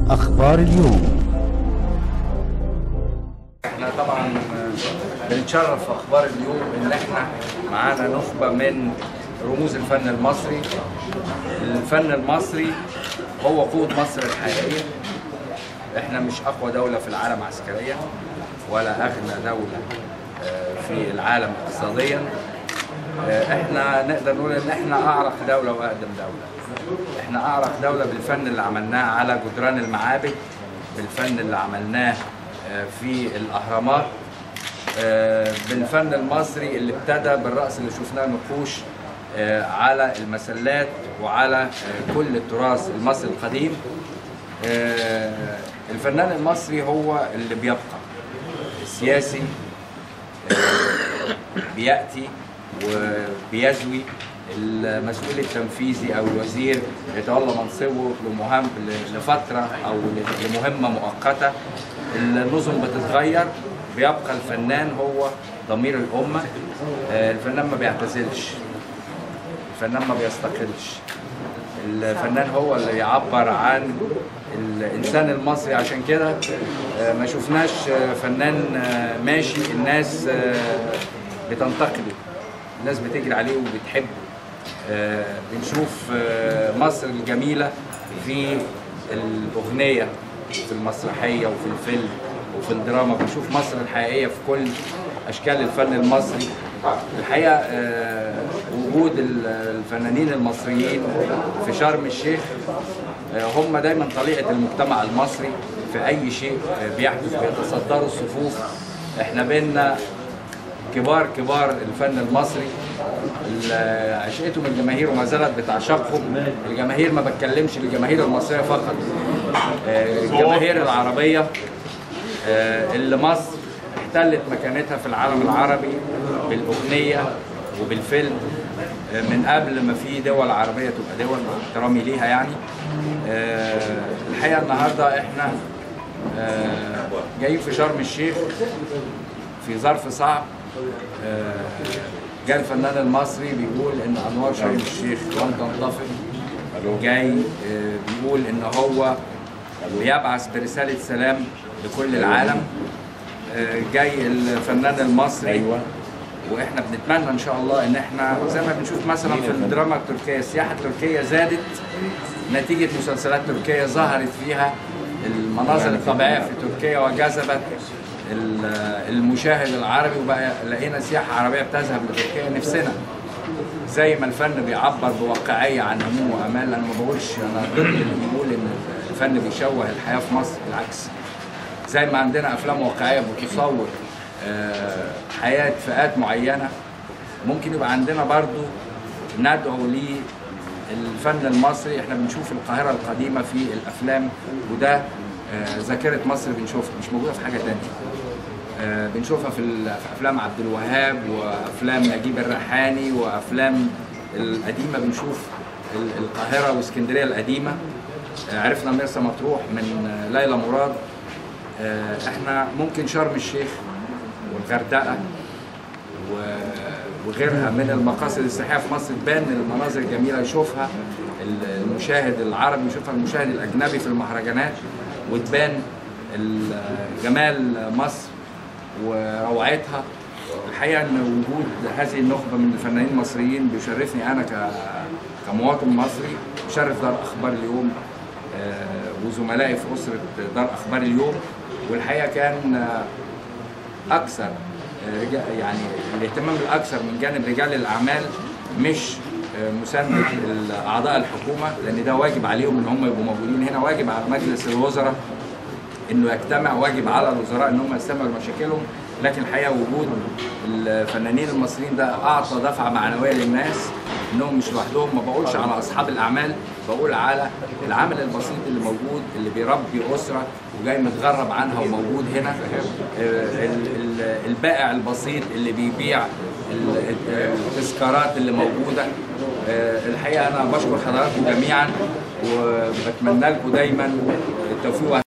أخبار اليوم احنا طبعا بنتشرف في اخبار اليوم ان احنا معانا نخبه من رموز الفن المصري الفن المصري هو قوه مصر الحقيقيه احنا مش اقوى دوله في العالم عسكريا ولا اغنى دوله آه، في العالم اقتصاديا آه، احنا نقدر نقول ان احنا اعرق دوله واقدم دوله احنا اعرق دوله بالفن اللي عملناه على جدران المعابد بالفن اللي عملناه آه، في الاهرامات آه، بالفن المصري اللي ابتدى بالرقص اللي شفناه نقوش آه، على المسلات وعلى آه، كل التراث المصري القديم آه، الفنان المصري هو اللي بيبقى السياسي بياتي وبيزوي المسؤول التنفيذي او الوزير يتولى منصبه لمهم لفتره او لمهمه مؤقته النظم بتتغير بيبقى الفنان هو ضمير الامه آه، الفنان ما بيعتزلش الفنان ما بيستقلش الفنان هو اللي يعبر عن الانسان المصري عشان كده آه، ما شفناش آه، فنان آه، ماشي الناس آه، بتنتقده الناس بتجري عليه وبتحبه آه، بنشوف آه، مصر الجميله في الاغنيه في المسرحيه وفي الفيلم وفي الدراما بنشوف مصر الحقيقيه في كل اشكال الفن المصري الحقيقه آه، وجود ال- الفنانين المصريين في شرم الشيخ آه، هم دايما طليعه المجتمع المصري في اي شيء آه، بيحدث بيتصدروا الصفوف احنا بينا كبار كبار الفن المصري ال- عشقتهم الجماهير وما زالت بتعشقهم الجماهير ما بتكلمش الجماهير المصريه فقط آه، الجماهير العربيه آه، اللي مصر احتلت مكانتها في العالم العربي بالاغنيه وبالفيلم آه، من قبل ما في دول عربيه تبقى دول مع احترامي ليها يعني آه، الحقيقه النهارده احنا آه، جايين في شرم الشيخ في ظرف صعب آه، جاء الفنان المصري بيقول ان انوار شرم الشيخ لم تنطفئ جاي آه، بيقول ان هو بيبعث برساله سلام لكل العالم آه، جاي الفنان المصري ايوه واحنا بنتمنى ان شاء الله ان احنا زي ما بنشوف مثلا في الدراما التركيه السياحه التركيه زادت نتيجه مسلسلات تركيه ظهرت فيها المناظر الطبيعيه في تركيا وجذبت ال- المشاهد العربي وبقى لقينا سياحه عربيه بتذهب لتركيا نفسنا زي ما الفن بيعبر بواقعيه عن هموم وامال انا ما بقولش انا ضد اللي بيقول ان الفن بيشوه الحياه في مصر بالعكس زي ما عندنا افلام واقعيه بتصور آه، حياه فئات معينه ممكن يبقى عندنا برضو ندعو للفن المصري احنا بنشوف القاهره القديمه في الافلام وده آه، ذاكره مصر بنشوفها مش موجوده في حاجه تانية آه، بنشوفها في ال- في افلام عبد الوهاب وافلام نجيب الريحاني وافلام القديمه بنشوف ال- القاهره واسكندريه القديمه آه، عرفنا مرسى مطروح من آه، ليلى مراد آه، احنا ممكن شرم الشيخ والغردقه و- وغيرها من المقاصد السياحيه في مصر تبان المناظر الجميله يشوفها ال- المشاهد العربي يشوفها المشاهد الاجنبي في المهرجانات وتبان ال- جمال مصر وروعتها الحقيقه ان وجود هذه النخبه من الفنانين المصريين بيشرفني انا ك كمواطن مصري بشرف دار اخبار اليوم آه، وزملائي في اسره دار اخبار اليوم والحقيقه كان آه، اكثر آه، رجا- يعني الاهتمام الاكثر من جانب رجال الاعمال مش آه، مسانده اعضاء الحكومه لان ده واجب عليهم ان هم يبقوا موجودين هنا واجب على مجلس الوزراء انه يجتمع واجب على الوزراء ان هم يستمعوا لمشاكلهم لكن الحقيقه وجود الفنانين المصريين ده اعطى دفعه معنويه للناس انهم مش لوحدهم ما بقولش على اصحاب الاعمال بقول على العامل البسيط اللي موجود اللي بيربي اسره وجاي متغرب عنها وموجود هنا آه، ال- ال- البائع البسيط اللي بيبيع ال- التذكارات اللي موجوده آه، الحقيقه انا بشكر حضراتكم جميعا وبتمنى لكم دايما التوفيق